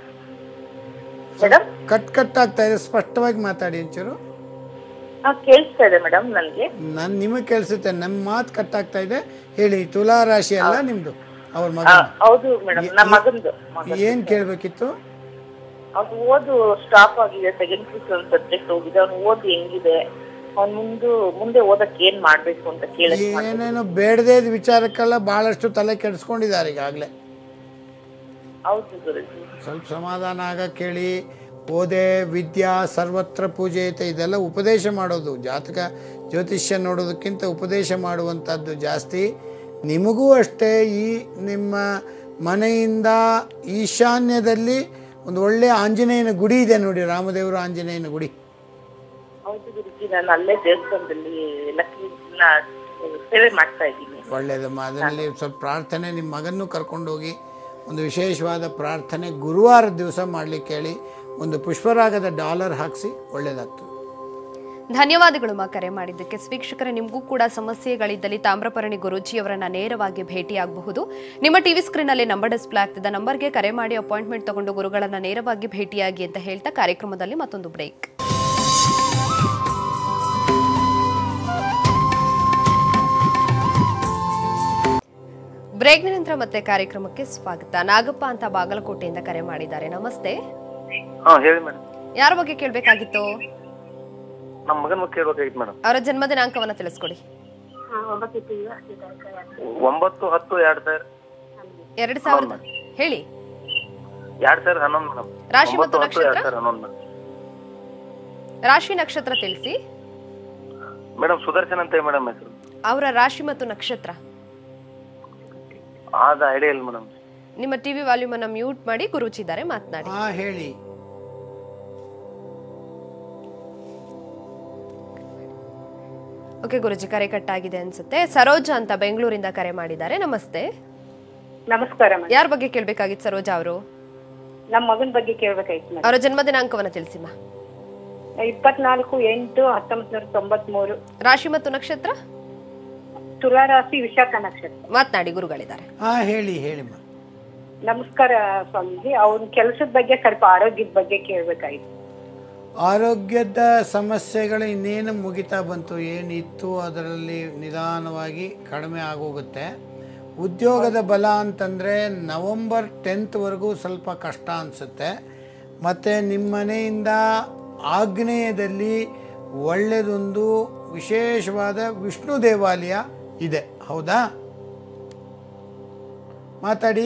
ಮೇಡಮ್ ಕಟ್ ಕಟ್ ಆಗ್ತಾ ಇದೆ ಸ್ಪಷ್ಟವಾಗಿ ಮಾತಾಡಿ ಒಂಚೂರು ಹಾ ಕೇಳಿಸ್ತಾ ಇದೆ ಮೇಡಮ್ ನನ್ಗೆ ನಾನು ನಿಮಗೆ ಕೇಳಿಸುತ್ತೆ ನಮ್ಮ ಮಾತು ಕಟ್ ಆಗ್ತಾ ಇದೆ ಹೇಳಿ ತುಲಾ ರಾಶಿ ಅಲ್ಲ ನಿಮ್ದು ಅವ್ರ ಮಗ ಆ, ಹೌದು ಮೇಡಮ್ ನಮ್ಮ ಮಗಂದು ಮಗ ಏನ್ ಕೇಳ್ಬೇಕಿತ್ತು ಅವ್ನು ಓದು ಸ್ಟಾಪ್ ಆಗಿದೆ ಸೆಕೆಂಡ್ ಪಿಸಿ ಒಂದು ಸಬ್ಜೆಕ್ಟ್ ಹೋಗಿದೆ ಅವ್ನು ಓದು ಹೆಂಗಿದೆ ಅವ್ನ್ ಮುಂದು ಮುಂದೆ ಓದಕ್ಕೆ ಏನ್ ಮಾಡ್ಬೇಕು ಅಂತ ಕೇಳಕ್ ಮಾಡ್ದೆ. ಏನೇನೋ ಬೇಡದೇ ವಿಚಾರಕ್ಕೆಲ್ಲ ಬಹಳಷ್ಟು ತಲೆ ಕೆಡಿಸ್ಕೊಂಡಿದ್ದಾರೆ ಈಗಾಗಲೇ ಹೌದು ಗುರುಜಿ ಸ್ವಲ್ಪ ಸಮಾಧಾನ ಆಗ ಕೇಳಿ ಓದೆ ವಿದ್ಯಾ ಸರ್ವತ್ರ ಪೂಜೆಯತೆ ಇದೆಲ್ಲ ಉಪದೇಶ ಮಾಡೋದು ಜಾತಕ ಜ್ಯೋತಿಷ್ಯ ನೋಡೋದಕ್ಕಿಂತ ಉಪದೇಶ ಮಾಡುವಂಥದ್ದು ಜಾಸ್ತಿ ನಿಮಗೂ ಅಷ್ಟೇ ಈ ನಿಮ್ಮ ಮನೆಯಿಂದ ಈಶಾನ್ಯದಲ್ಲಿ ಒಂದು ಒಳ್ಳೆಯ ಆಂಜನೇಯನ ಗುಡಿ ಇದೆ ನೋಡಿ ರಾಮದೇವರ ಆಂಜನೇಯನ ಗುಡಿ ಹೌದು ಗುರುಜಿ ನಾನು ಅಲ್ಲೇ ದೇವಸ್ಥಾನದಲ್ಲಿ ಲಕ್ಷ್ಮೀನ ಸೇವೆ ಮಾಡ್ತಾ ಇದ್ದೀನಿ ಒಳ್ಳೆಯದಮ್ಮ ಅದರಲ್ಲಿ ಸ್ವಲ್ಪ ಪ್ರಾರ್ಥನೆ ನಿಮ್ಮ ಮಗನ್ನು ಕರ್ಕೊಂಡೋಗಿ ಒಂದು ವಿಶೇಷವಾದ ಪ್ರಾರ್ಥನೆ ಗುರುವಾರ ದಿವಸ ಮಾಡಲಿಕ್ಕೆ ಹೇಳಿ ಒಂದು ಪುಷ್ಪರಾಗದ ಡಾಲರ್ ಹಾಕಿಸಿ ಒಳ್ಳೆಯದಾಗ್ತದೆ ಧನ್ಯವಾದಗಳು ಮಾ ಕರೆ ಮಾಡಿದ್ದಕ್ಕೆ ವೀಕ್ಷಕರೇ ನಿಮಗೂ ಕೂಡ ಸಮಸ್ಯೆಗಳಿದ್ದಲ್ಲಿ ತಾಮ್ರಪರ್ಣಿ ಗುರೂಜಿಯವರನ್ನ ನೇರವಾಗಿ ಭೇಟಿಯಾಗಬಹುದು ನಿಮ್ಮ ಟಿವಿ ಸ್ಕ್ರೀನಲ್ಲಿ ನಂಬರ್ ಡಿಸ್ಪ್ಲೇ ಆಗ್ತಿದೆ ನಂಬರ್ಗೆ ಕರೆ ಮಾಡಿ ಅಪಾಯಿಂಟ್ಮೆಂಟ್ ತಗೊಂಡು ಗುರುಗಳನ್ನ ನೇರವಾಗಿ ಭೇಟಿಯಾಗಿ ಅಂತ ಹೇಳ್ತಾ ಕಾರ್ಯಕ್ರಮದಲ್ಲಿ ಮತ್ತೊಂದು ಬ್ರೇಕ್ ಬ್ರೇಕ್ ನಂತರ ಮತ್ತೆ ಕಾರ್ಯಕ್ರಮಕ್ಕೆ ಸ್ವಾಗತ ನಾಗಪ್ಪ ಅಂತ ಬಾಗಲಕೋಟೆಯಿಂದ ಕರೆ ಮಾಡಿದ್ದಾರೆ ನಮಸ್ತೆ ಹಾ ಹೇಳಿ ಮೇಡಮ್ ಯಾರ ಬಗ್ಗೆ ಕೇಳಬೇಕಾಗಿತ್ತು ನಮ್ಮ ಮಗನ ಬಗ್ಗೆ ಕೇಳ್ಬೇಕಾಗಿತ್ತು ಮೇಡಮ್ ಅವರ ಜನ್ಮ ದಿನಾಂಕವನ್ನ ತಿಳಿಸ್ಕೊಡಿ ಒಂಬತ್ತು ಹತ್ತು ಎರಡ್ ಸಾವಿರ ಎರಡ್ ಸಾವಿರದ ಹೇಳಿ ಎರಡ್ ಸಾವಿರ ಹನ್ನೊಂದು ಮೇಡಮ್ ರಾಶಿ ಮತ್ತು ಒಂಬತ್ತು ಹತ್ತು ಎರಡ್ ನಕ್ಷತ್ರ ಸಾವಿರ ಹನ್ನೊಂದು ಮೇಡಮ್ ರಾಶಿ ನಕ್ಷತ್ರ ತಿಳಿಸಿ ಮೇಡಮ್ ಸುದರ್ಶನ್ ಅಂತ ಮೇಡಮ್ ಹೆಸರು ಅವರ ರಾಶಿ ಮತ್ತು ನಕ್ಷತ್ರ ಆದ ಐಡಿಯಾ ಇಲ್ಲ ಮೇಡಮ್ ನಿಮ್ಮ ಟಿವಿ ವಾಲ್ಯೂಮ್ ಅನ್ನ ಮ್ಯೂಟ್ ಮಾಡಿ ಗುರುಚಿದ್ದಾರೆ ಮಾತನಾಡಿ ಹಾ ಹೇಳಿ ಓಕೆ ಗುರುಜಿ ಕರೆ ಕಟ್ಟಾಗಿದೆ ಅನ್ಸುತ್ತೆ ಸರೋಜ ಅಂತ ಬೆಂಗಳೂರಿಂದ ಕರೆ ಮಾಡಿದ್ದಾರೆ ನಮಸ್ತೆ ನಮಸ್ಕಾರ ಮೇಡಮ್ ಯಾರ ಬಗ್ಗೆ ಕೇಳ್ಬೇಕಾಗಿತ್ತು ಸರೋಜ ಅವರು ನಮ್ಮ ಮಗನ ಬಗ್ಗೆ ಕೇಳ್ಬೇಕಾಯ್ತು ಮೇಡಮ್ ಅವರ ಜನ್ಮ ದಿನಾಂಕವನ್ನ ತಿಳಿಸಿಮ್ಮ ಇಪ್ಪತ್ನಾಲ್ಕು ಎಂಟು ಹತ್ತೊಂಬತ್ ನೂರ ತೊಂಬತ್ ಮೂರು ರಾಶಿ ಮತ್ತು ನಕ್ಷತ್ರ ತುಲಾರಾಶಿ ವಿಶಾಖ ನಕ್ಷತ್ರ ಮಾತನಾಡಿ ಗುರುಗಳಿದ್ದಾರೆ ಹಾ ಹೇಳಿ ಹೇಳಿಮ್ಮ ನಮಸ್ಕಾರ ಸ್ವಾಮೀಜಿ ಅವ್ನ ಕೆಲಸದ ಬಗ್ಗೆ ಸ್ವಲ್ಪ ಆರೋಗ್ಯದ ಬಗ್ಗೆ ಕೇಳ್ಬೇಕಾಯ್ತು ಆರೋಗ್ಯದ ಸಮಸ್ಯೆಗಳು ಇನ್ನೇನು ಮುಗಿತಾ ಬಂತು ಏನಿತ್ತು ಅದರಲ್ಲಿ ನಿಧಾನವಾಗಿ ಕಡಿಮೆ ಆಗೋಗುತ್ತೆ ಉದ್ಯೋಗದ ಬಲ ಅಂತಂದರೆ ನವಂಬರ್ ಟೆಂತ್ವರೆಗೂ ಸ್ವಲ್ಪ ಕಷ್ಟ ಅನಿಸುತ್ತೆ ಮತ್ತು ನಿಮ್ಮ ಮನೆಯಿಂದ ಆಗ್ನೇಯದಲ್ಲಿ ಒಳ್ಳೆಯದೊಂದು ವಿಶೇಷವಾದ ವಿಷ್ಣು ದೇವಾಲಯ ಇದೆ ಹೌದಾ ಮಾತಾಡಿ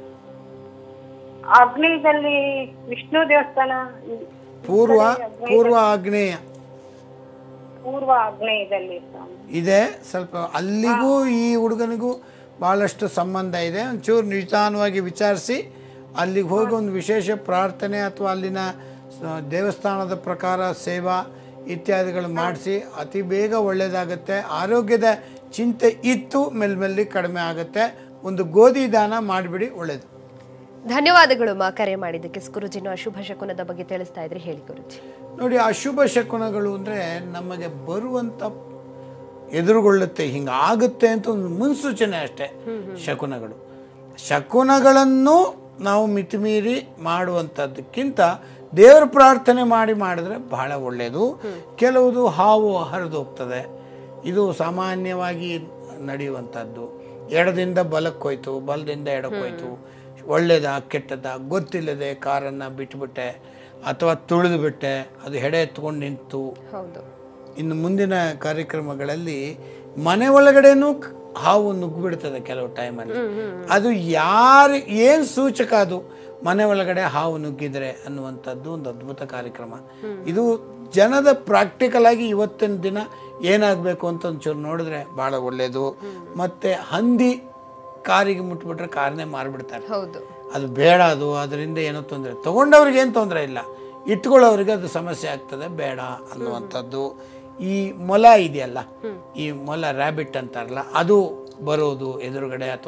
ಆಗ್ನೇಯದಲ್ಲಿ ವಿಷ್ಣು ದೇವಸ್ಥಾನ ಪೂರ್ವ ಪೂರ್ವ ಆಗ್ನೇಯ ಪೂರ್ವ ಆಗ್ನೇಯದಲ್ಲಿ ಸ್ವಾಮಿ ಇದೆ ಸ್ವಲ್ಪ ಅಲ್ಲಿಗೂ ಈ ಹುಡುಗನಿಗೂ ಭಾಳಷ್ಟು ಸಂಬಂಧ ಇದೆ ಒಂಚೂರು ನಿಧಾನವಾಗಿ ವಿಚಾರಿಸಿ ಅಲ್ಲಿಗೆ ಹೋಗಿ ಒಂದು ವಿಶೇಷ ಪ್ರಾರ್ಥನೆ ಅಥವಾ ಅಲ್ಲಿನ ಸ- ದೇವಸ್ಥಾನದ ಪ್ರಕಾರ ಸೇವಾ ಇತ್ಯಾದಿಗಳು ಮಾಡಿಸಿ ಅತಿ ಬೇಗ ಒಳ್ಳೆಯದಾಗುತ್ತೆ ಆರೋಗ್ಯದ ಚಿಂತೆ ಇತ್ತು ಮೆಲ್ಮೆಲ್ಲಿ ಕಡಿಮೆ ಆಗುತ್ತೆ ಒಂದು ಗೋಧಿ ದಾನ ಮಾಡಿಬಿಡಿ ಒಳ್ಳೆಯದು ಧನ್ಯವಾದಗಳು ಮಾ ಕರೆ ಮಾಡಿದ್ದಕ್ಕೆ ಗುರುಜಿನ ಅಶುಭ ಶಕುನದ ಬಗ್ಗೆ ತಿಳಿಸ್ತಾ ಇದ್ರಿ ಹೇಳಿ ಗುರುಜಿ ನೋಡಿ ಅಶುಭ ಶಕುನಗಳು ಅಂದರೆ ನಮಗೆ ಬರುವಂಥ ಎದುರುಗೊಳ್ಳುತ್ತೆ ಹಿಂಗೆ ಆಗುತ್ತೆ ಅಂತ ಒಂದು ಮುನ್ಸೂಚನೆ ಅಷ್ಟೇ ಶಕುನಗಳು ಶಕುನಗಳನ್ನು ನಾವು ಮಿತಿಮೀರಿ ಮಾಡುವಂಥದ್ದಕ್ಕಿಂತ ದೇವರ ಪ್ರಾರ್ಥನೆ ಮಾಡಿ ಮಾಡಿದ್ರೆ ಬಹಳ ಒಳ್ಳೆಯದು ಕೆಲವುದು ಹಾವು ಹರಿದು ಹೋಗ್ತದೆ ಇದು ಸಾಮಾನ್ಯವಾಗಿ ನಡೆಯುವಂಥದ್ದು ಎಡದಿಂದ ಬಲಕ್ಕೆ ಹೋಯ್ತು ಬಲದಿಂದ ಎಡಕ್ಕೆ ಹೋಯ್ತು ಒಳ್ಳೇದ ಕೆಟ್ಟದ ಗೊತ್ತಿಲ್ಲದೆ ಕಾರನ್ನು ಬಿಟ್ಬಿಟ್ಟೆ ಅಥವಾ ತುಳಿದು ಬಿಟ್ಟೆ ಅದು ಹೆಡೆ ಎತ್ಕೊಂಡು ನಿಂತು ಹೌದು ಇನ್ನು ಮುಂದಿನ ಕಾರ್ಯಕ್ರಮಗಳಲ್ಲಿ ಮನೆ ಒಳಗಡೆನೂ ಕ್- ಹಾವು ನುಗ್ಗಿಬಿಡ್ತದೆ ಕೆಲವು ಟೈಮಲ್ಲಿ ಅದು ಯಾರು ಏನು ಸೂಚಕ ಅದು ಮನೆ ಒಳಗಡೆ ಹಾವು ನುಗ್ಗಿದ್ರೆ ಅನ್ನುವಂಥದ್ದು ಒಂದು ಅದ್ಭುತ ಕಾರ್ಯಕ್ರಮ ಇದು ಜನದ ಪ್ರಾಕ್ಟಿಕಲ್ ಆಗಿ ಇವತ್ತಿನ ದಿನ ಏನಾಗಬೇಕು ಅಂತ ಒಂಚೂರು ನೋಡಿದ್ರೆ ಭಾಳ ಒಳ್ಳೆಯದು ಮತ್ತು ಹಂದಿ ಕಾರಿಗೆ ಮುಟ್ಬಿಟ್ರೆ ಕಾರ್ನೇ ಮಾರಿಬಿಡ್ತಾರೆ ಹೌದು ಅದು ಬೇಡ ಅದು ಅದರಿಂದ ಏನೋ ತೊಂದರೆ ತೊಗೊಂಡವ್ರಿಗೆ ಏನು ತೊಂದರೆ ಇಲ್ಲ ಇಟ್ಕೊಳ್ಳೋರಿಗೆ ಅದು ಸಮಸ್ಯೆ ಆಗ್ತದೆ ಬೇಡ ಅನ್ನುವಂಥದ್ದು ಈ ಮೊಲ ಇದೆಯಲ್ಲ ಈ ಮೊಲ ರ್ಯಾಬಿಟ್ ಅಂತಾರಲ್ಲ ಅದು ಬರೋದು ಎದುರುಗಡೆ ಅಥವಾ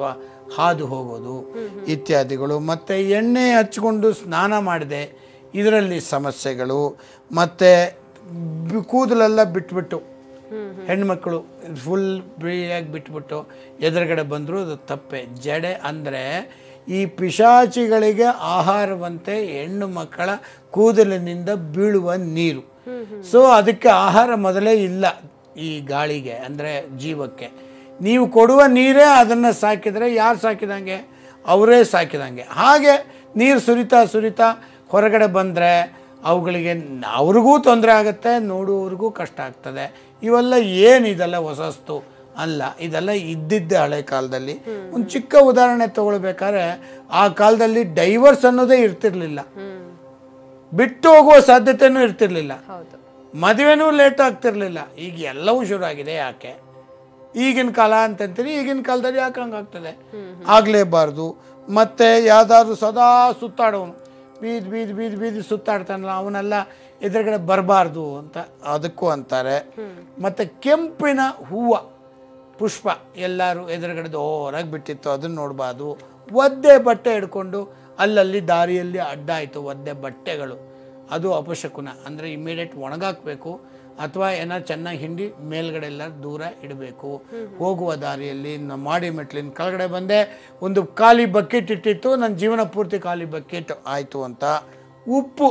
ಹಾದು ಹೋಗೋದು ಇತ್ಯಾದಿಗಳು ಮತ್ತು ಎಣ್ಣೆ ಹಚ್ಕೊಂಡು ಸ್ನಾನ ಮಾಡಿದೆ ಇದರಲ್ಲಿ ಸಮಸ್ಯೆಗಳು ಮತ್ತು ಬಿ- ಕೂದಲೆಲ್ಲ ಬಿಟ್ಬಿಟ್ಟು ಹೆಣ್ಮಕ್ಳು ಫುಲ್ ಫ್ರೀಯಾಗಿ ಬಿಟ್ಬಿಟ್ಟು ಎದುರುಗಡೆ ಬಂದರೂ ಅದು ತಪ್ಪೆ ಜಡೆ ಅಂದರೆ ಈ ಪಿಶಾಚಿಗಳಿಗೆ ಆಹಾರವಂತೆ ಹೆಣ್ಣು ಮಕ್ಕಳ ಕೂದಲಿನಿಂದ ಬೀಳುವ ನೀರು ಸೊ ಅದಕ್ಕೆ ಆಹಾರ ಮೊದಲೇ ಇಲ್ಲ ಈ ಗಾಳಿಗೆ ಅಂದರೆ ಜೀವಕ್ಕೆ ನೀವು ಕೊಡುವ ನೀರೇ ಅದನ್ನು ಸಾಕಿದರೆ ಯಾರು ಸಾಕಿದಂಗೆ ಅವರೇ ಸಾಕಿದಂಗೆ ಹಾಗೆ ನೀರು ಸುರಿತಾ ಸುರಿತಾ ಹೊರಗಡೆ ಬಂದರೆ ಅವುಗಳಿಗೆ ನ- ಅವ್ರಿಗೂ ತೊಂದರೆ ಆಗುತ್ತೆ ನೋಡುವವ್ರಿಗೂ ಕಷ್ಟ ಆಗ್ತದೆ ಇವೆಲ್ಲ ಏನು ಇದೆಲ್ಲ ಹೊಸಸ್ತು ಅಲ್ಲ ಇದೆಲ್ಲ ಇದ್ದಿದ್ದೆ ಹಳೆ ಕಾಲದಲ್ಲಿ ಒಂದು ಚಿಕ್ಕ ಉದಾಹರಣೆ ತಗೊಳ್ಬೇಕಾದ್ರೆ ಆ ಕಾಲದಲ್ಲಿ ಡೈವರ್ಸ್ ಅನ್ನೋದೇ ಇರ್ತಿರ್ಲಿಲ್ಲ ಬಿಟ್ಟು ಹೋಗುವ ಸಾಧ್ಯತೆನೂ ಇರ್ತಿರ್ಲಿಲ್ಲ ಹೌದು ಮದುವೆನೂ ಲೇಟ್ ಆಗ್ತಿರ್ಲಿಲ್ಲ ಈಗ ಎಲ್ಲವೂ ಶುರು ಆಗಿದೆ ಯಾಕೆ ಈಗಿನ ಕಾಲ ಅಂತಂತೀರಿ ಈಗಿನ ಕಾಲದಲ್ಲಿ ಯಾಕೆ ಹಂಗಾಗ್ತದೆ ಆಗಲೇಬಾರ್ದು ಮತ್ತು ಯಾವ್ದಾದ್ರು ಸದಾ ಸುತ್ತಾಡೋನು ಬೀದಿ ಬೀದಿ ಬೀದಿ ಬೀದಿ ಸುತ್ತಾಡ್ತಾನಲ್ಲ ಅವನೆಲ್ಲ ಎದುರುಗಡೆ ಬರಬಾರ್ದು ಅಂತ ಅದಕ್ಕೂ ಅಂತಾರೆ ಮತ್ತು ಕೆಂಪಿನ ಹೂವು ಪುಷ್ಪ ಎಲ್ಲರೂ ಎದುರುಗಡೆ ಜೋರಾಗಿ ಬಿಟ್ಟಿತ್ತು ಅದನ್ನು ನೋಡಬಾರ್ದು ಒದ್ದೆ ಬಟ್ಟೆ ಹಿಡ್ಕೊಂಡು ಅಲ್ಲಲ್ಲಿ ದಾರಿಯಲ್ಲಿ ಅಡ್ಡ ಆಯಿತು ಒದ್ದೆ ಬಟ್ಟೆಗಳು ಅದು ಅಪಶಕುನ ಅಂದರೆ ಇಮಿಡಿಯೇಟ್ ಒಣಗಾಕಬೇಕು ಅಥವಾ ಏನೋ ಚೆನ್ನಾಗಿ ಹಿಂಡಿ ಮೇಲ್ಗಡೆ ಎಲ್ಲ ದೂರ ಇಡಬೇಕು ಹೋಗುವ ದಾರಿಯಲ್ಲಿ ನ- ಮಾಡಿ ಮೆಟ್ಲಿನ ಕೆಳಗಡೆ ಬಂದೆ ಒಂದು ಖಾಲಿ ಬಕೆಟ್ ಇಟ್ಟಿತ್ತು ನನ್ನ ಜೀವನ ಪೂರ್ತಿ ಖಾಲಿ ಬಕೆಟ್ ಆಯಿತು ಅಂತ ಉಪ್ಪು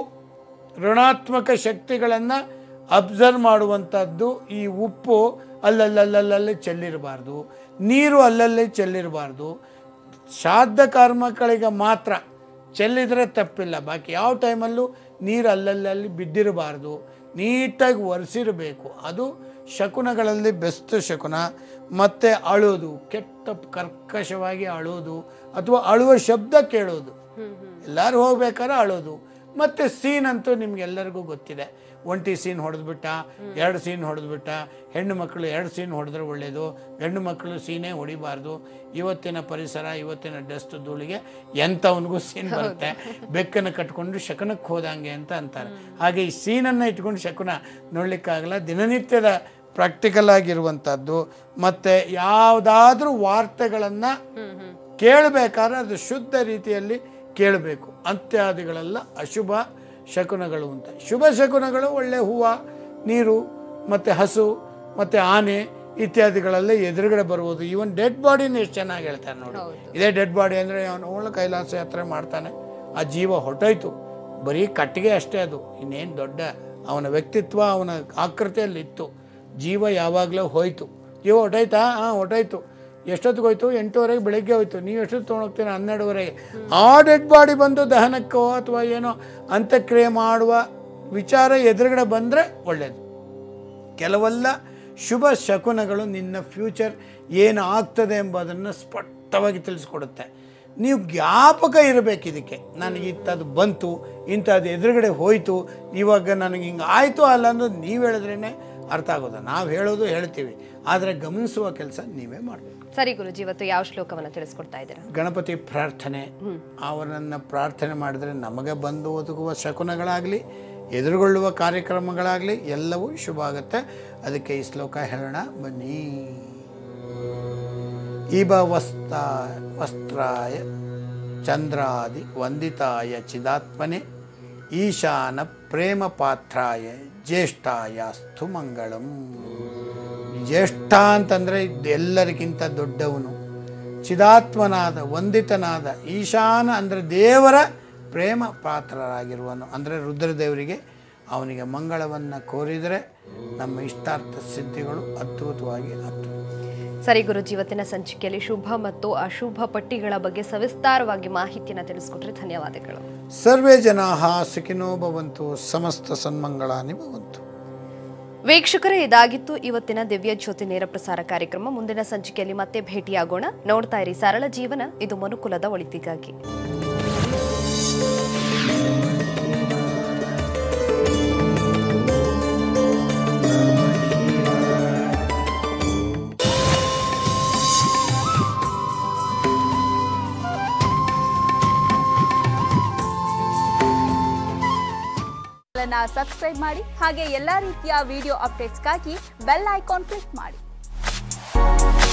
ಋಣಾತ್ಮಕ ಶಕ್ತಿಗಳನ್ನು ಅಬ್ಸರ್ವ್ ಮಾಡುವಂಥದ್ದು ಈ ಉಪ್ಪು ಅಲ್ಲಲ್ಲಲ್ಲಲ್ಲಿ ಚೆಲ್ಲಿರಬಾರ್ದು ನೀರು ಅಲ್ಲಲ್ಲಿ ಚೆಲ್ಲಿರಬಾರ್ದು ಶ್ರಾದ್ದ ಕರ್ಮಗಳಿಗೆ ಮಾತ್ರ ಚೆಲ್ಲಿದರೆ ತಪ್ಪಿಲ್ಲ ಬಾಕಿ ಯಾವ ಟೈಮಲ್ಲೂ ನೀರು ಅಲ್ಲಲ್ಲಿ ಬಿದ್ದಿರಬಾರ್ದು ನೀಟಾಗಿ ಒರೆಸಿರಬೇಕು ಅದು ಶಕುನಗಳಲ್ಲಿ ಬೆಸ್ಟ್ ಶಕುನ ಮತ್ತು ಅಳೋದು ಕೆಟ್ಟ ಕರ್ಕಶವಾಗಿ ಅಳೋದು ಅಥವಾ ಅಳುವ ಶಬ್ದ ಕೇಳೋದು ಎಲ್ಲರೂ ಹೋಗ್ಬೇಕಾದ್ರೆ ಅಳೋದು ಮತ್ತು ಸೀನ್ ಅಂತೂ ನಿಮ್ಗೆಲ್ಲರಿಗೂ ಗೊತ್ತಿದೆ ಒಂಟಿ ಸೀನ್ ಹೊಡೆದ್ಬಿಟ್ಟ ಎರಡು ಸೀನ್ ಹೊಡೆದ್ಬಿಟ್ಟ ಹೆಣ್ಣು ಮಕ್ಕಳು ಎರಡು ಸೀನ್ ಹೊಡೆದ್ರೆ ಒಳ್ಳೆಯದು ಹೆಣ್ಣು ಮಕ್ಕಳು ಸೀನೇ ಹೊಡಿಬಾರ್ದು ಇವತ್ತಿನ ಪರಿಸರ ಇವತ್ತಿನ ಡಸ್ಟ್ ಧೂಳಿಗೆ ಎಂಥವನಿಗೂ ಸೀನ್ ಬರುತ್ತೆ ಬೆಕ್ಕನ್ನು ಕಟ್ಕೊಂಡು ಶಕನಕ್ಕೆ ಹೋದಂಗೆ ಅಂತ ಅಂತಾರೆ ಹಾಗೆ ಈ ಸೀನನ್ನು ಇಟ್ಕೊಂಡು ಶಕುನ ನೋಡ್ಲಿಕ್ಕಾಗಲ್ಲ ದಿನನಿತ್ಯದ ಪ್ರಾಕ್ಟಿಕಲ್ ಆಗಿರುವಂಥದ್ದು ಮತ್ತು ಯಾವುದಾದ್ರೂ ವಾರ್ತೆಗಳನ್ನು ಕೇಳಬೇಕಾದ್ರೆ ಅದು ಶುದ್ಧ ರೀತಿಯಲ್ಲಿ ಕೇಳಬೇಕು ಅಂತ್ಯಾದಿಗಳೆಲ್ಲ ಅಶುಭ ಶಕುನಗಳು ಅಂತ ಶುಭ ಶಕುನಗಳು ಒಳ್ಳೆ ಹೂವು ನೀರು ಮತ್ತು ಹಸು ಮತ್ತು ಆನೆ ಇತ್ಯಾದಿಗಳೆಲ್ಲ ಎದುರುಗಡೆ ಬರ್ಬೋದು ಈವನ್ ಡೆಡ್ ಬಾಡಿನ ಎಷ್ಟು ಚೆನ್ನಾಗಿ ಹೇಳ್ತಾರೆ ನೋಡಿ ಇದೇ ಡೆಡ್ ಬಾಡಿ ಅಂದರೆ ಅವನು ಒಳ್ಳೆ ಕೈಲಾಸ ಯಾತ್ರೆ ಮಾಡ್ತಾನೆ ಆ ಜೀವ ಹೊಟ್ಟೋಯ್ತು ಬರೀ ಕಟ್ಟಿಗೆ ಅಷ್ಟೇ ಅದು ಇನ್ನೇನು ದೊಡ್ಡ ಅವನ ವ್ಯಕ್ತಿತ್ವ ಅವನ ಆಕೃತಿಯಲ್ಲಿ ಇತ್ತು ಜೀವ ಯಾವಾಗಲೂ ಹೋಯ್ತು ಜೀವ ಹೊಟ್ಟೋಯ್ತಾ ಹಾಂ ಹೊಟ್ಟೋಯ್ತು ಎಷ್ಟೊತ್ತಿಗೆ ಹೋಯ್ತು ಎಂಟೂವರೆಗೆ ಬೆಳಗ್ಗೆ ಹೋಯ್ತು ನೀವು ಎಷ್ಟೊತ್ತು ತೊಗೊಂಡೋಗ್ತೀರ ಹನ್ನೆರಡುವರೆಗೆ ಆ ಡೆಡ್ ಬಾಡಿ ಬಂದು ದಹನಕ್ಕೋ ಅಥವಾ ಏನೋ ಅಂತ್ಯಕ್ರಿಯೆ ಮಾಡುವ ವಿಚಾರ ಎದುರುಗಡೆ ಬಂದರೆ ಒಳ್ಳೆಯದು ಕೆಲವೆಲ್ಲ ಶುಭ ಶಕುನಗಳು ನಿನ್ನ ಫ್ಯೂಚರ್ ಏನು ಆಗ್ತದೆ ಎಂಬುದನ್ನು ಸ್ಪಷ್ಟವಾಗಿ ತಿಳಿಸ್ಕೊಡುತ್ತೆ ನೀವು ಜ್ಞಾಪಕ ಇರಬೇಕು ಇದಕ್ಕೆ ನನಗೆ ಇಂಥದ್ದು ಬಂತು ಇಂಥದ್ದು ಎದುರುಗಡೆ ಹೋಯಿತು ಇವಾಗ ನನಗೆ ಹಿಂಗೆ ಆಯಿತು ಅಲ್ಲ ಅನ್ನೋದು ನೀವು ಹೇಳಿದ್ರೇ ಅರ್ಥ ಆಗೋದು ನಾವು ಹೇಳೋದು ಹೇಳ್ತೀವಿ ಆದರೆ ಗಮನಿಸುವ ಕೆಲಸ ನೀವೇ ಮಾಡಬೇಕು ಸರಿ ಗುರುಜಿ ಇವತ್ತು ಯಾವ ಶ್ಲೋಕವನ್ನ ತಿಳಿಸ್ಕೊಡ್ತಾ ಇದ್ದೀರಾ ಗಣಪತಿ ಪ್ರಾರ್ಥನೆ ಅವರನ್ನು ಪ್ರಾರ್ಥನೆ ಮಾಡಿದರೆ ನಮಗೆ ಬಂದು ಒದಗುವ ಶಕುನಗಳಾಗಲಿ ಎದುರುಗೊಳ್ಳುವ ಕಾರ್ಯಕ್ರಮಗಳಾಗಲಿ ಎಲ್ಲವೂ ಶುಭ ಆಗುತ್ತೆ ಅದಕ್ಕೆ ಈ ಶ್ಲೋಕ ಹೇಳೋಣ ಬನ್ನಿ ಇಬ ವಸ್ತ ವಸ್ತ್ರಾಯ ಚಂದ್ರಾದಿ ವಂದಿತಾಯ ಚಿದಾತ್ಮನೆ ಈಶಾನ ಪ್ರೇಮ ಪಾತ್ರಾಯ ಜ್ಯೇಷ್ಠಾಯಾಸ್ತು ಮಂಗಳಂ ಜ್ಯೇಷ್ಠ ಅಂತಂದರೆ ಎಲ್ಲರಿಗಿಂತ ದೊಡ್ಡವನು ಚಿದಾತ್ಮನಾದ ವಂದಿತನಾದ ಈಶಾನ ಅಂದರೆ ದೇವರ ಪ್ರೇಮ ಪಾತ್ರರಾಗಿರುವನು ಅಂದರೆ ರುದ್ರದೇವರಿಗೆ ಅವನಿಗೆ ಮಂಗಳವನ್ನು ಕೋರಿದರೆ ನಮ್ಮ ಇಷ್ಟಾರ್ಥ ಸಿದ್ಧಿಗಳು ಅದ್ಭುತವಾಗಿ ಆಗ್ತವೆ ಸರಿ ಗುರುಜಿ ಇವತ್ತಿನ ಸಂಚಿಕೆಯಲ್ಲಿ ಶುಭ ಮತ್ತು ಅಶುಭ ಪಟ್ಟಿಗಳ ಬಗ್ಗೆ ಸವಿಸ್ತಾರವಾಗಿ ಮಾಹಿತಿಯನ್ನು ತಿಳಿಸ್ಕೊಟ್ರೆ ಧನ್ಯವಾದಗಳು ಸರ್ವೇ ಜನಾ ಸುಖಿನೋ ಭವಂತು ಸಮಸ್ತ ಸನ್ಮಂಗಳಾನಿ ಭವಂತು ವೀಕ್ಷಕರೇ ಇದಾಗಿತ್ತು ಇವತ್ತಿನ ದಿವ್ಯ ಜ್ಯೋತಿ ನೇರ ಪ್ರಸಾರ ಕಾರ್ಯಕ್ರಮ ಮುಂದಿನ ಸಂಚಿಕೆಯಲ್ಲಿ ಮತ್ತೆ ಭೇಟಿಯಾಗೋಣ ನೋಡ್ತಾ ಇರಿ ಸರಳ ಜೀವನ ಇದು ಮನುಕುಲದ ಒಳಿತಿಗಾಗಿ ಸಬ್ಸ್ಕ್ರೈಬ್ ಮಾಡಿ ಹಾಗೆ ಎಲ್ಲಾ ರೀತಿಯ ವಿಡಿಯೋ ಅಪ್ಡೇಟ್ಸ್ಗಾಗಿ ಬೆಲ್ ಐಕಾನ್ ಕ್ಲಿಕ್ ಮಾಡಿ